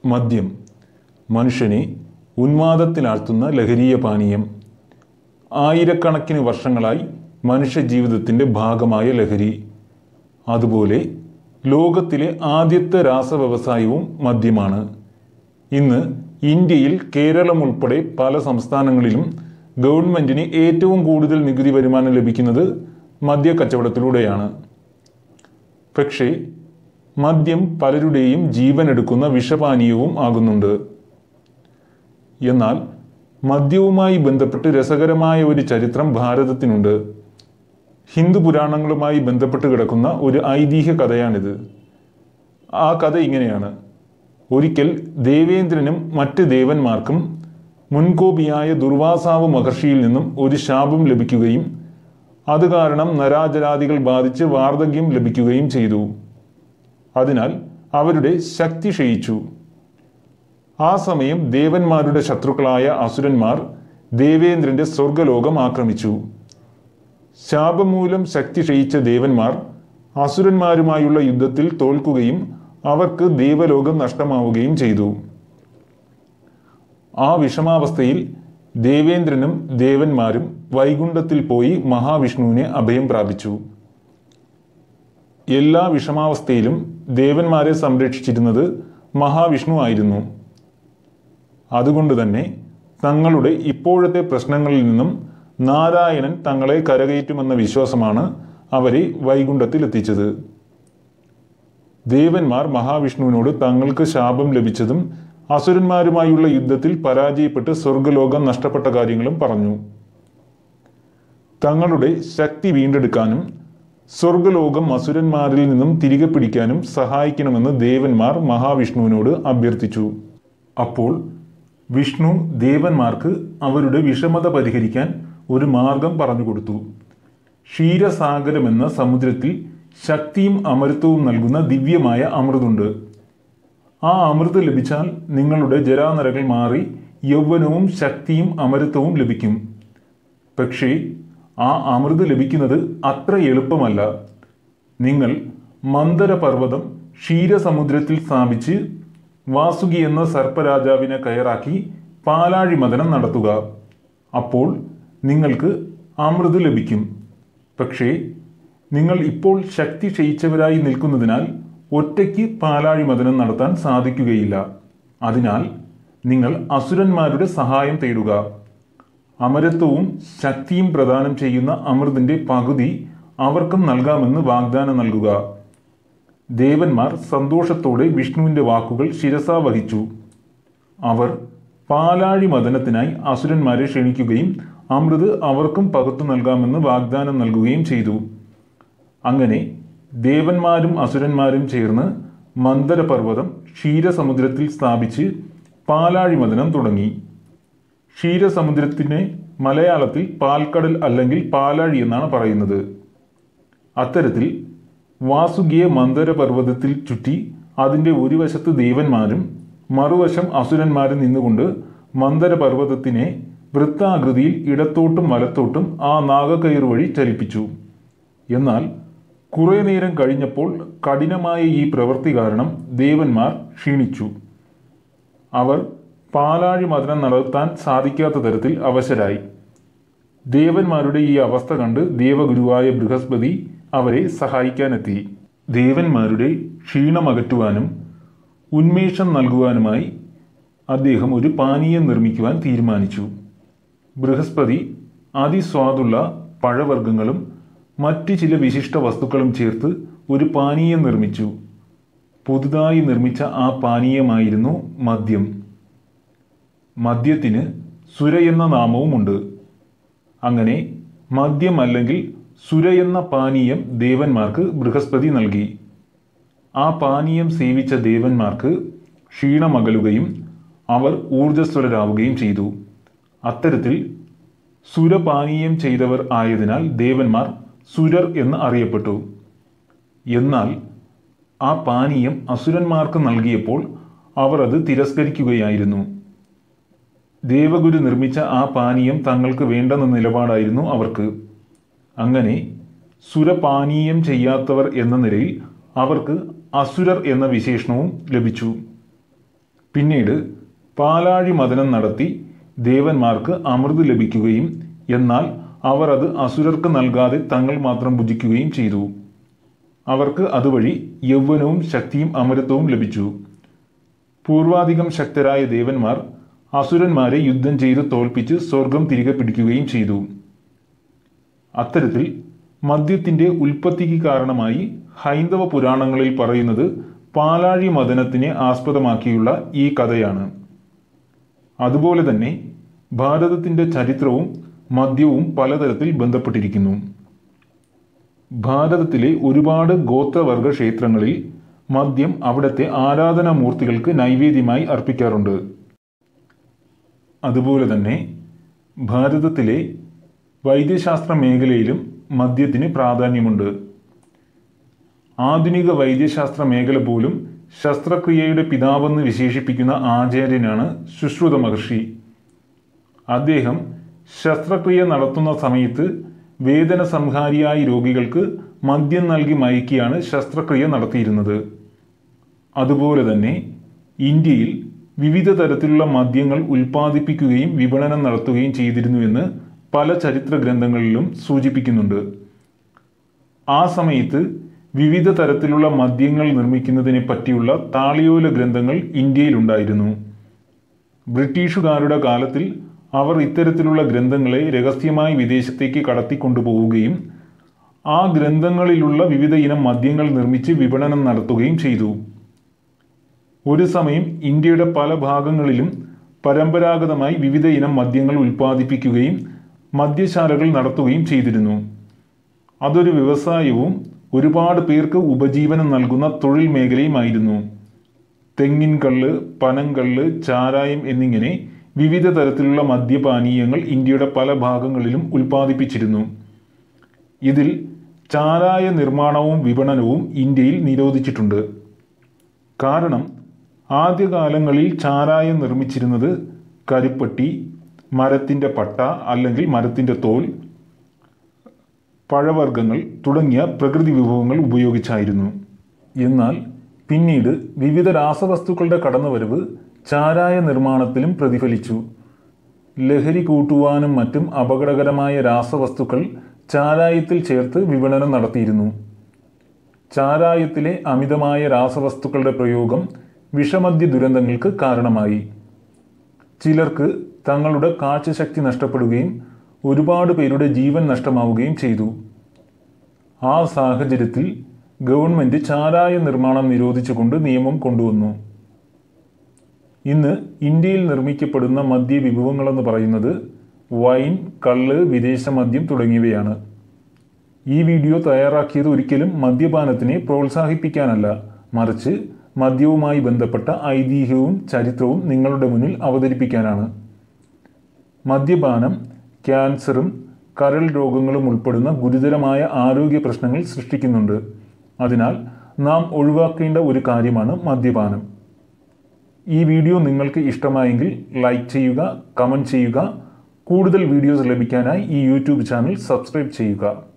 മദ്യം മനുഷ്യനെ ഉന്മാദത്തിലാഴ്ത്തുന്ന ലഹരീയ പാനീയം ആയിരക്കണക്കിന് വർഷങ്ങളായി മനുഷ്യജീവിതത്തിൻ്റെ ഭാഗമായ ലഹരി അതുപോലെ ലോകത്തിലെ ആദ്യത്തെ രാസവ്യവസായവും മദ്യമാണ് ഇന്ന് ഇന്ത്യയിൽ കേരളം ഉൾപ്പെടെ പല സംസ്ഥാനങ്ങളിലും ഗവൺമെൻറ്റിന് ഏറ്റവും കൂടുതൽ നികുതി വരുമാനം ലഭിക്കുന്നത് മദ്യ കച്ചവടത്തിലൂടെയാണ് പക്ഷേ മദ്യം പലരുടെയും ജീവൻ എടുക്കുന്ന വിഷപാനീയവും ആകുന്നുണ്ട് എന്നാൽ മദ്യവുമായി ബന്ധപ്പെട്ട് രസകരമായ ഒരു ചരിത്രം ഭാരതത്തിനുണ്ട് ഹിന്ദു പുരാണങ്ങളുമായി ബന്ധപ്പെട്ട് കിടക്കുന്ന ഒരു ഐതിഹ്യ കഥയാണിത് ആ കഥ ഇങ്ങനെയാണ് ഒരിക്കൽ ദേവേന്ദ്രനും മറ്റ് ദേവന്മാർക്കും മുൻകോപിയായ ദുർവാസാവ് മഹർഷിയിൽ നിന്നും ഒരു ശാപം ലഭിക്കുകയും അത് കാരണം നരാജരാദികൾ ബാധിച്ച് വാർദ്ധക്യം ലഭിക്കുകയും ചെയ്തു അതിനാൽ അവരുടെ ശക്തി ക്ഷയിച്ചു ആ സമയം ദേവന്മാരുടെ ശത്രുക്കളായ അസുരന്മാർ ദേവേന്ദ്രന്റെ സ്വർഗലോകം ആക്രമിച്ചു ശാപം മൂലം ശക്തി ക്ഷയിച്ച ദേവന്മാർ അസുരന്മാരുമായുള്ള യുദ്ധത്തിൽ തോൽക്കുകയും അവർക്ക് ദേവലോകം നഷ്ടമാവുകയും ചെയ്തു ആ വിഷമാവസ്ഥയിൽ ദേവേന്ദ്രനും ദേവന്മാരും വൈകുണ്ഠത്തിൽ പോയി മഹാവിഷ്ണുവിനെ അഭയം പ്രാപിച്ചു എല്ലാ വിഷമാവസ്ഥയിലും ദേവന്മാരെ സംരക്ഷിച്ചിരുന്നത് മഹാവിഷ്ണു ആയിരുന്നു അതുകൊണ്ട് തന്നെ തങ്ങളുടെ ഇപ്പോഴത്തെ പ്രശ്നങ്ങളിൽ നിന്നും നാരായണൻ തങ്ങളെ കരകയറ്റുമെന്ന വിശ്വാസമാണ് അവരെ വൈകുണ്ഠത്തിൽ എത്തിച്ചത് ദേവന്മാർ മഹാവിഷ്ണുവിനോട് തങ്ങൾക്ക് ശാപം ലഭിച്ചതും അസുരന്മാരുമായുള്ള യുദ്ധത്തിൽ പരാജയപ്പെട്ട് സ്വർഗലോകം നഷ്ടപ്പെട്ട കാര്യങ്ങളും പറഞ്ഞു തങ്ങളുടെ ശക്തി വീണ്ടെടുക്കാനും സ്വർഗലോകം അസുരന്മാരിൽ നിന്നും തിരികെ പിടിക്കാനും സഹായിക്കണമെന്ന് ദേവന്മാർ മഹാവിഷ്ണുവിനോട് അഭ്യർത്ഥിച്ചു അപ്പോൾ വിഷ്ണു ദേവന്മാർക്ക് അവരുടെ വിഷമത പരിഹരിക്കാൻ ഒരു മാർഗം പറഞ്ഞു കൊടുത്തു ക്ഷീരസാഗരം എന്ന സമുദ്രത്തിൽ ശക്തിയും അമൃതവും നൽകുന്ന ദിവ്യമായ അമൃതുണ്ട് ആ അമൃത് ലഭിച്ചാൽ നിങ്ങളുടെ ജരാനരകൾ മാറി യൗവനവും ശക്തിയും അമൃതവും ലഭിക്കും പക്ഷേ ആ അമൃത് ലഭിക്കുന്നത് അത്ര എളുപ്പമല്ല നിങ്ങൾ മന്ദരപർവ്വതം ക്ഷീരസമുദ്രത്തിൽ സ്ഥാപിച്ച് വാസുകി എന്ന സർപ്പരാജാവിനെ കയറാക്കി പാലാഴി മദനം നടത്തുക അപ്പോൾ നിങ്ങൾക്ക് അമൃത് ലഭിക്കും പക്ഷേ നിങ്ങൾ ഇപ്പോൾ ശക്തി ക്ഷയിച്ചവരായി നിൽക്കുന്നതിനാൽ ഒറ്റയ്ക്ക് പാലാഴി മദനം നടത്താൻ സാധിക്കുകയില്ല അതിനാൽ നിങ്ങൾ അസുരന്മാരുടെ സഹായം തേടുക അമരത്വവും ശക്തിയും പ്രദാനം ചെയ്യുന്ന അമൃതിന്റെ പകുതി അവർക്കും നൽകാമെന്ന് വാഗ്ദാനം നൽകുക ദേവന്മാർ സന്തോഷത്തോടെ വിഷ്ണുവിന്റെ വാക്കുകൾ ശിരസാ വഹിച്ചു അവർ പാലാഴി മദനത്തിനായി അസുരന്മാരെ ക്ഷണിക്കുകയും അമൃത് അവർക്കും പകുത്തു നൽകാമെന്ന് വാഗ്ദാനം നൽകുകയും ചെയ്തു അങ്ങനെ ദേവന്മാരും അസുരന്മാരും ചേർന്ന് മന്ദരപർവ്വതം ക്ഷീരസമുദ്രത്തിൽ സ്ഥാപിച്ച് പാലാഴി മദനം തുടങ്ങി ക്ഷീരസമുദ്രത്തിനെ മലയാളത്തിൽ പാൽക്കടൽ അല്ലെങ്കിൽ പാലാഴി എന്നാണ് പറയുന്നത് അത്തരത്തിൽ വാസുകിയെ മന്ദരപർവ്വതത്തിൽ ചുറ്റി അതിൻ്റെ ഒരു വശത്ത് ദേവന്മാരും മറുവശം അസുരന്മാരും നിന്നുകൊണ്ട് മന്ദരപർവ്വതത്തിനെ വൃത്താകൃതിയിൽ ഇടത്തോട്ടും വലത്തോട്ടും ആ നാഗക്കയർ വഴി ചലിപ്പിച്ചു എന്നാൽ കുറേ നേരം കഴിഞ്ഞപ്പോൾ കഠിനമായ ഈ പ്രവൃത്തി കാരണം ദേവന്മാർ ക്ഷീണിച്ചു അവർ പാലാഴി മദനം നടത്താൻ സാധിക്കാത്ത തരത്തിൽ അവശരായി ദേവന്മാരുടെ ഈ അവസ്ഥ കണ്ട് ദേവഗുരുവായ ബൃഹസ്പതി അവരെ സഹായിക്കാനെത്തി ദേവന്മാരുടെ ക്ഷീണമകറ്റുവാനും ഉന്മേഷം നൽകുവാനുമായി അദ്ദേഹം ഒരു പാനീയം നിർമ്മിക്കുവാൻ തീരുമാനിച്ചു ബൃഹസ്പതി അതിസ്വാദുള്ള പഴവർഗ്ഗങ്ങളും മറ്റ് ചില വിശിഷ്ട വസ്തുക്കളും ചേർത്ത് ഒരു പാനീയം നിർമ്മിച്ചു പുതുതായി നിർമ്മിച്ച ആ പാനീയമായിരുന്നു മദ്യം മദ്യത്തിന് സുര എന്ന നാമവുമുണ്ട് അങ്ങനെ മദ്യം അല്ലെങ്കിൽ സുര എന്ന പാനീയം ദേവന്മാർക്ക് ബൃഹസ്പതി നൽകി ആ പാനീയം സേവിച്ച ദേവന്മാർക്ക് ക്ഷീണമകലുകയും അവർ ഊർജ്ജസ്വലരാവുകയും ചെയ്തു അത്തരത്തിൽ സുരപാനീയം ചെയ്തവർ ആയതിനാൽ ദേവന്മാർ സുരർ എന്ന് അറിയപ്പെട്ടു എന്നാൽ ആ പാനീയം അസുരന്മാർക്ക് നൽകിയപ്പോൾ അവർ അത് തിരസ്കരിക്കുകയായിരുന്നു ദേവഗുരു നിർമ്മിച്ച ആ പാനീയം തങ്ങൾക്ക് വേണ്ടെന്ന നിലപാടായിരുന്നു അവർക്ക് അങ്ങനെ സുരപാനീയം ചെയ്യാത്തവർ എന്ന നിലയിൽ അവർക്ക് അസുരർ എന്ന വിശേഷണവും ലഭിച്ചു പിന്നീട് പാലാഴി മദനം നടത്തി ദേവന്മാർക്ക് അമൃത് ലഭിക്കുകയും എന്നാൽ അവർ അത് അസുരർക്ക് നൽകാതെ തങ്ങൾ മാത്രം ഭുജിക്കുകയും ചെയ്തു അവർക്ക് അതുവഴി യൗവനവും ശക്തിയും അമരത്വവും ലഭിച്ചു പൂർവാധികം ശക്തരായ ദേവന്മാർ അസുരന്മാരെ യുദ്ധം ചെയ്ത് തോൽപ്പിച്ച് സ്വർഗം തിരികെ പിടിക്കുകയും ചെയ്തു അത്തരത്തിൽ മദ്യത്തിന്റെ ഉൽപ്പത്തിക്ക് കാരണമായി ഹൈന്ദവ പുരാണങ്ങളിൽ പറയുന്നത് പാലാഴി മദനത്തിനെ ആസ്പദമാക്കിയുള്ള ഈ കഥയാണ് അതുപോലെ തന്നെ ഭാരതത്തിന്റെ ചരിത്രവും മദ്യവും പലതരത്തിൽ ബന്ധപ്പെട്ടിരിക്കുന്നു ഭാരതത്തിലെ ഒരുപാട് ഗോത്രവർഗ ക്ഷേത്രങ്ങളിൽ മദ്യം അവിടുത്തെ ആരാധനാമൂർത്തികൾക്ക് നൈവേദ്യമായി അർപ്പിക്കാറുണ്ട് അതുപോലെ തന്നെ ഭാരതത്തിലെ വൈദ്യശാസ്ത്ര മേഖലയിലും മദ്യത്തിന് പ്രാധാന്യമുണ്ട് ആധുനിക വൈദ്യശാസ്ത്ര മേഖല പോലും ശസ്ത്രക്രിയയുടെ പിതാവെന്ന് വിശേഷിപ്പിക്കുന്ന ആചാര്യനാണ് ശുശ്രുത മഹർഷി അദ്ദേഹം ശസ്ത്രക്രിയ നടത്തുന്ന സമയത്ത് വേദന സംഹാരിയായ രോഗികൾക്ക് മദ്യം നൽകി മയക്കിയാണ് ശസ്ത്രക്രിയ നടത്തിയിരുന്നത് അതുപോലെ തന്നെ ഇന്ത്യയിൽ വിവിധ തരത്തിലുള്ള മദ്യങ്ങൾ ഉൽപ്പാദിപ്പിക്കുകയും വിപണനം നടത്തുകയും ചെയ്തിരുന്നുവെന്ന് പല ചരിത്ര ഗ്രന്ഥങ്ങളിലും സൂചിപ്പിക്കുന്നുണ്ട് ആ സമയത്ത് വിവിധ തരത്തിലുള്ള മദ്യങ്ങൾ നിർമ്മിക്കുന്നതിനെ പറ്റിയുള്ള താളിയോല ഗ്രന്ഥങ്ങൾ ഇന്ത്യയിലുണ്ടായിരുന്നു ബ്രിട്ടീഷുകാരുടെ കാലത്തിൽ അവർ ഇത്തരത്തിലുള്ള ഗ്രന്ഥങ്ങളെ രഹസ്യമായി വിദേശത്തേക്ക് കടത്തിക്കൊണ്ടുപോവുകയും ആ ഗ്രന്ഥങ്ങളിലുള്ള വിവിധ ഇനം മദ്യങ്ങൾ നിർമ്മിച്ച് വിപണനം നടത്തുകയും ചെയ്തു ഒരു സമയം ഇന്ത്യയുടെ പല ഭാഗങ്ങളിലും പരമ്പരാഗതമായി വിവിധ ഇനം മദ്യങ്ങൾ ഉൽപ്പാദിപ്പിക്കുകയും മദ്യശാലകൾ നടത്തുകയും ചെയ്തിരുന്നു അതൊരു വ്യവസായവും ഒരുപാട് പേർക്ക് ഉപജീവനം നൽകുന്ന തൊഴിൽ മേഖലയുമായിരുന്നു തെങ്ങിൻ കള്ള് പനങ്കള്ള് ചാരായം എന്നിങ്ങനെ വിവിധ തരത്തിലുള്ള മദ്യപാനീയങ്ങൾ ഇന്ത്യയുടെ പല ഭാഗങ്ങളിലും ഉൽപ്പാദിപ്പിച്ചിരുന്നു ഇതിൽ ചാരായ നിർമ്മാണവും വിപണനവും ഇന്ത്യയിൽ നിരോധിച്ചിട്ടുണ്ട് കാരണം ആദ്യകാലങ്ങളിൽ ചാരായം നിർമ്മിച്ചിരുന്നത് കരിപ്പട്ടി മരത്തിൻ്റെ പട്ട അല്ലെങ്കിൽ മരത്തിൻ്റെ തോൽ പഴവർഗ്ഗങ്ങൾ തുടങ്ങിയ പ്രകൃതി വിഭവങ്ങൾ ഉപയോഗിച്ചായിരുന്നു എന്നാൽ പിന്നീട് വിവിധ രാസവസ്തുക്കളുടെ കടന്നുവരവ് ചാരായ നിർമ്മാണത്തിലും പ്രതിഫലിച്ചു ലഹരി കൂട്ടുവാനും മറ്റും അപകടകരമായ രാസവസ്തുക്കൾ ചാരായത്തിൽ ചേർത്ത് വിപണനം നടത്തിയിരുന്നു ചാരായത്തിലെ അമിതമായ രാസവസ്തുക്കളുടെ പ്രയോഗം വിഷമദ്യ ദുരന്തങ്ങൾക്ക് കാരണമായി ചിലർക്ക് തങ്ങളുടെ കാഴ്ചശക്തി നഷ്ടപ്പെടുകയും ഒരുപാട് പേരുടെ ജീവൻ നഷ്ടമാവുകയും ചെയ്തു ആ സാഹചര്യത്തിൽ ഗവൺമെന്റ് ചാരായ നിർമ്മാണം നിരോധിച്ചുകൊണ്ട് നിയമം കൊണ്ടുവന്നു ഇന്ന് ഇന്ത്യയിൽ നിർമ്മിക്കപ്പെടുന്ന മദ്യ വിഭവങ്ങളെന്ന് പറയുന്നത് വൈൻ കള്ള് വിദേശ മദ്യം തുടങ്ങിയവയാണ് ഈ വീഡിയോ തയ്യാറാക്കിയത് ഒരിക്കലും മദ്യപാനത്തിനെ പ്രോത്സാഹിപ്പിക്കാനല്ല മറിച്ച് മദ്യവുമായി ബന്ധപ്പെട്ട ഐതിഹ്യവും ചരിത്രവും നിങ്ങളുടെ മുന്നിൽ അവതരിപ്പിക്കാനാണ് മദ്യപാനം ക്യാൻസറും കരൾ രോഗങ്ങളും ഉൾപ്പെടുന്ന ഗുരുതരമായ ആരോഗ്യ പ്രശ്നങ്ങൾ സൃഷ്ടിക്കുന്നുണ്ട് അതിനാൽ നാം ഒഴിവാക്കേണ്ട ഒരു കാര്യമാണ് മദ്യപാനം ഈ വീഡിയോ നിങ്ങൾക്ക് ഇഷ്ടമായെങ്കിൽ ലൈക്ക് ചെയ്യുക കമൻറ്റ് ചെയ്യുക കൂടുതൽ വീഡിയോസ് ലഭിക്കാനായി ഈ യൂട്യൂബ് ചാനൽ സബ്സ്ക്രൈബ് ചെയ്യുക